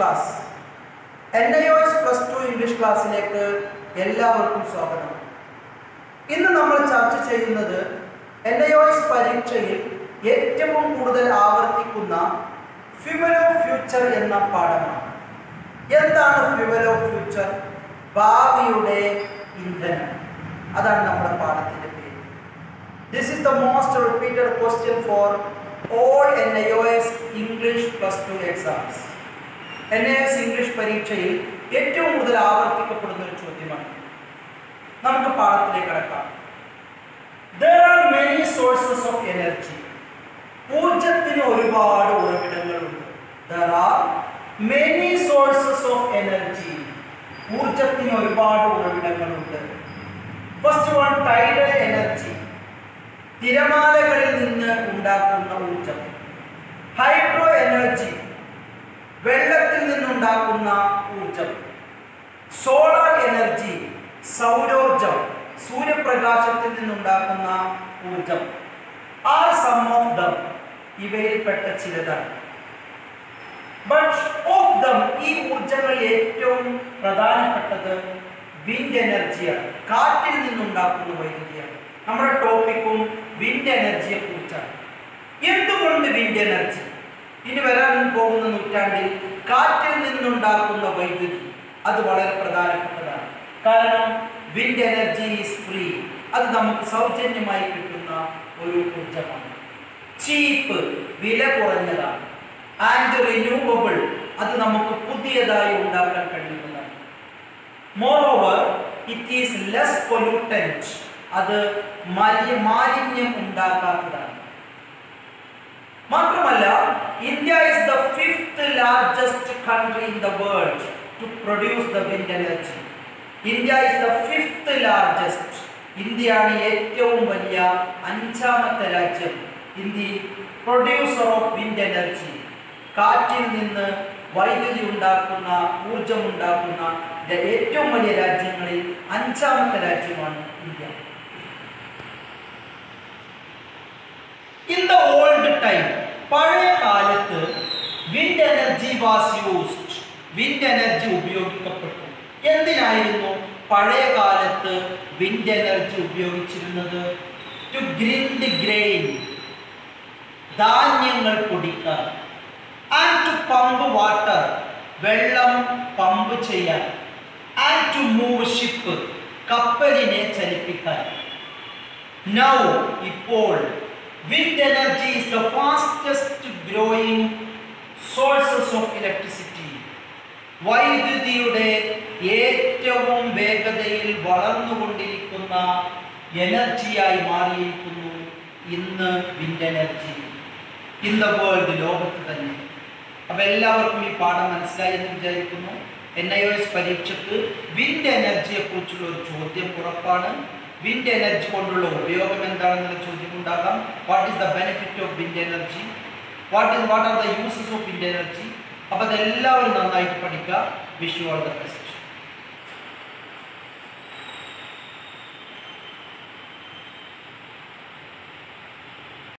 Class N I O S plus two English ക്ലാസ്സിലേക്ക് എല്ലാവർക്കും സ്വാഗതം ഇന്ന് നമ്മൾ ചർച്ച ചെയ്യുന്നത് എൻ ഐ ഒ എസ് പരീക്ഷയിൽ ഏറ്റവും കൂടുതൽ ആവർത്തിക്കുന്ന ഫ്യുവൽ ഓഫ് ഫ്യൂച്ചർ എന്ന പാഠമാണ് എന്താണ് ഫ്യുവൽ ഓഫ് ഫ്യൂച്ചർ ഭാവിയുടെ ഇന്ധനം അതാണ് നമ്മുടെ പാഠത്തിന്റെ പേര് this is the most repeated question for all N I O S English plus two exams N I S English പരീക്ഷയിൽ ഏറ്റവും കൂടുതൽ ആവർത്തിക്കപ്പെടുന്ന ഒരു ചോദ്യമാണ് നമുക്ക് പാഠത്തിലേക്ക് കടക്കാം There are many sources of energy. ഊർജത്തിന് ഒരുപാട് ഉറവിടങ്ങളുണ്ട് There are many sources of energy. ഊർജത്തിന് ഒരുപാട് ഉറവിടങ്ങളുണ്ട് ഫസ്റ്റ് വൺ ടൈഡൽ എനർജി തിരമാലകളിൽ നിന്ന് ഉണ്ടാക്കുന്ന ഊർജം ഹൈഡ്രോ എനർജി വെള്ളത്തിൽ നിന്നുണ്ടാക്കുന്ന ഊർജം സോളാർ എനർജി സൗരോർജം സൂര്യപ്രകാശത്തിൽ നിന്നുണ്ടാക്കുന്ന ഊർജം ആർ സം ഓഫ് ദം ഇവയിൽപ്പെട്ട ചിലതാണ് ബട്ട് ഓഫ് ദം ഈ ഊർജങ്ങളിൽ ഏറ്റവും പ്രധാനപ്പെട്ടത് വിൻഡ് എനർജിയാണ് കാറ്റിൽ നിന്നുണ്ടാക്കുന്ന വൈദ്യുതിയാണ് നമ്മുടെ ടോപ്പിക്കും വിൻഡ് എനർജിയെ കുറിച്ചാണ് എന്തുകൊണ്ട് വിൻഡ് എനർജി ഇനി വരാൻ പോകുന്ന നൂറ്റാണ്ടിൽ കാറ്റിൽ നിന്നുണ്ടാക്കുന്ന വൈദ്യുതി അത് വളരെ പ്രധാനപ്പെട്ടതാണ് കാരണം വിൻഡ് എനർജി ഈസ് ഫ്രീ അത് നമുക്ക് സൗജന്യമായി കിട്ടുന്ന ഒരു ഊർജമാണ് ചീപ്പ് വില കുറഞ്ഞതാണ് ആൻഡ് റിന്യൂവബിൾ അത് നമുക്ക് പുതിയതായി ഉണ്ടാക്കാൻ കഴിയുന്നതാണ് moreover it is less pollutant അത് മലി മാലിന്യം ഉണ്ടാക്കാത്തതാണ് മാത്രമല്ല India is the fifth largest country in the world to produce the wind energy India is the fifth largest ഇന്ത്യയാണ് ഏറ്റവും വലിയ അഞ്ചാമത്തെ രാജ്യം India producer of wind energy കാറ്റിൽ നിന്ന് വൈദ്യുതി ഉണ്ടാക്കുന്ന ഊർജം ഉണ്ടാക്കുന്ന ര- ഏറ്റവും വലിയ രാജ്യങ്ങളിൽ അഞ്ചാമത്തെ രാജ്യമാണ് India in the old time പഴയ കാലത്ത് wind energy was used wind energy ഉപയോഗിക്കപ്പെട്ടു എന്തിനായിരുന്നു പഴയ കാലത്ത് വിൻഡ് എനർജി ഉപയോഗിച്ചിരുന്നത് ടു ഗ്രിൻഡ് ഗ്രെയിൻ ധാന്യങ്ങൾ പൊടിക്കാൻ ആൻഡ് ടു പമ്പ് വാട്ടർ വെള്ളം പമ്പ് ചെയ്യാൻ ആൻഡ് ടു മൂവ് ഷിപ്പ് കപ്പലിനെ ചലിപ്പിക്കാൻ നൗ ഇപ്പോൾ wind energy is the fastest growing sources of electricity വൈദ്യുതിയുടെ ഏറ്റവും വേഗതയിൽ വളർന്നുകൊണ്ടിരിക്കുന്ന എനർജിയായി മാറിയിരിക്കുന്നു ഇന്ന് wind energy in the world ലോകത്ത് തന്നെ അപ്പൊ എല്ലാവർക്കും ഈ പാഠം മനസ്സിലായി എന്ന് വിചാരിക്കുന്നു എൻ ഐ ഒ എസ് പരീക്ഷയ്ക്ക് വിൻഡ് എനർജിയെ കുറിച്ചുള്ള ഒരു ചോദ്യം ഉറപ്പാണ് വിൻഡ് എനർജി കൊണ്ടുള്ള ഉപയോഗം എന്താണെന്നുള്ള ചോദ്യം ഉണ്ടാകാം what is the benefit of wind energy what is what are the uses of wind energy അപ്പോൾ അതെല്ലാവരും നന്നായിട്ട് പഠിക്കുക wish you all the best